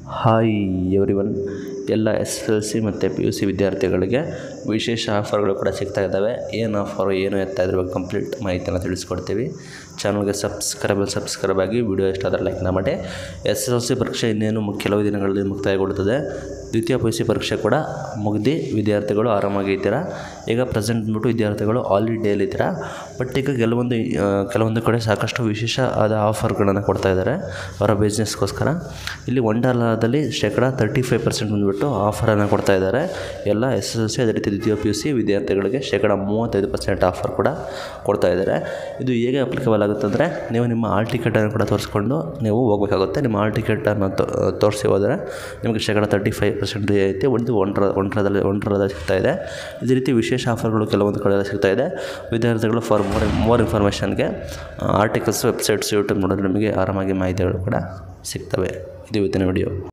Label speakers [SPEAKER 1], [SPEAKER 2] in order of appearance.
[SPEAKER 1] hi everyone ಎಲ್ಲ S L C ಮತ್ತು P U C ವಿದ್ಯಾರ್ಥಿಗಳಿಗೆ ವಿಶೇಷ ಆಫರ್ಗಳು ಕೂಡ ಸಿಗ್ತಾ ಇದ್ದಾವೆ ಏನು ಆಫರು ಏನು ಎತ್ತ ಇದ್ರ ಬಗ್ಗೆ ಕಂಪ್ಲೀಟ್ ಮಾಹಿತಿಯನ್ನು ತಿಳಿಸ್ಕೊಡ್ತೀವಿ ಚಾನಲ್ಗೆ ಸಬ್ಸ್ಕ್ರೈಬ್ ಸಬ್ಸ್ಕ್ರೈಬ್ ಆಗಿ ವಿಡಿಯೋ ಇಷ್ಟ ಆದರೆ ಲೈಕ್ನ ಮಾಡಿ ಎಸ್ ಎಲ್ ಸಿ ಪರೀಕ್ಷೆ ಇನ್ನೇನು ಮು- ಕೆಲವು ದಿನಗಳಲ್ಲಿ ಮುಕ್ತಾಯಗೊಳ್ಳುತ್ತದೆ ದ್ವಿತೀಯ ಪಿ ಯು ಸಿ ಪರೀಕ್ಷೆ ಕೂಡ ಮುಗ್ದು ವಿದ್ಯಾರ್ಥಿಗಳು ಆರಾಮಾಗಿ ಇದ್ದೀರಾ ಈಗ ಪ್ರೆಸೆಂಟ್ ಬಂದ್ಬಿಟ್ಟು ವಿದ್ಯಾರ್ಥಿಗಳು ಹಾಲಿಡೇಲಿದ್ದೀರಾ ಬಟ್ ಈಗ ಕೆಲವೊಂದು ಆ, ಕೆಲವೊಂದು ಕಡೆ ಸಾಕಷ್ಟು ವಿಶೇಷ ಆದ ಆಫರ್ಗಳನ್ನು ಕೊಡ್ತಾ ಇದ್ದಾರೆ ಅವರ ಬಿಸ್ನೆಸ್ಗೋಸ್ಕರ ಇಲ್ಲಿ ವಂಡರ್ಲಾದಲ್ಲಿ ಶೇಕಡ ತರ್ಟಿ ಫೈವ್ ಪರ್ಸೆಂಟ್ ಬಂದುಬಿಟ್ಟು ಆಫರನ್ನು ಕೊಡ್ತಾ ಇದ್ದಾರೆ ಎಲ್ಲ ಎಸ್ ಎಸ್ ಎಲ್ ಸಿ ಅದೇ ರೀತಿ ದ್ವಿತೀಯ ಪಿ ಯು ಸಿ ವಿದ್ಯಾರ್ಥಿಗಳಿಗೆ ಶೇಕಡ ಮೂವತ್ತೈದು ಪರ್ಸೆಂಟ್ ಆಫರ್ ಕೂಡ ಕೊಡ್ತಾ ಇದ್ದಾರೆ ಇದು ಹೇಗೆ ಅಪ್ಲಿಕಬಲ್ ಆಗುತ್ತೆ ಅಂದರೆ ನೀವು ನಿಮ್ಮ ಆಲ್ ಟಿಕೆಟನ್ನು ಕೂಡ ತೋರಿಸ್ಕೊಂಡು ನೀವು ಹೋಗಬೇಕಾಗುತ್ತೆ ನಿಮ್ಮ ಆಲ್ ಟಿಕೆಟನ್ನು ತೋರಿಸಿ ಹೋದರೆ ನಿಮಗೆ ಶೇಕಡ ತರ್ಟಿ ಫೈವ್ ಪರ್ಸೆಂಟ್ ಐತಿ ಒಂದು ಒಂಡ್ರ ಒಂಡ್ರದಲ್ಲಿ ಒಂಡ್ರದಲ್ಲಿ ಸಿಗ್ತಾ ಇದೆ ಇದೇ ರೀತಿ ವಿಶೇಷ ಆಫರ್ಗಳು ಕೆಲವೊಂದು ಕಡೆ ಸಿಗ್ತಾ ಇದೆ ವಿದ್ಯಾರ್ಥಿಗಳು ಫಾರ್ ಮೋರ್ ಮೋರ್ ಇನ್ಫಾರ್ಮೇಷನ್ಗೆ ಆರ್ಟಿಕಲ್ಸ್ ವೆಬ್ಸೈಟ್ಸ್ ಯೂಟ್ಯೂಬ್ ನೋಡಿದ್ರೆ ನಿಮಗೆ ಆರಾಮಾಗಿ ಮಾಹಿತಿಗಳು ಕೂಡ ಸಿಗ್ತವೆ ಇದು ಇವತ್ತಿನ ವಿಡಿಯೋ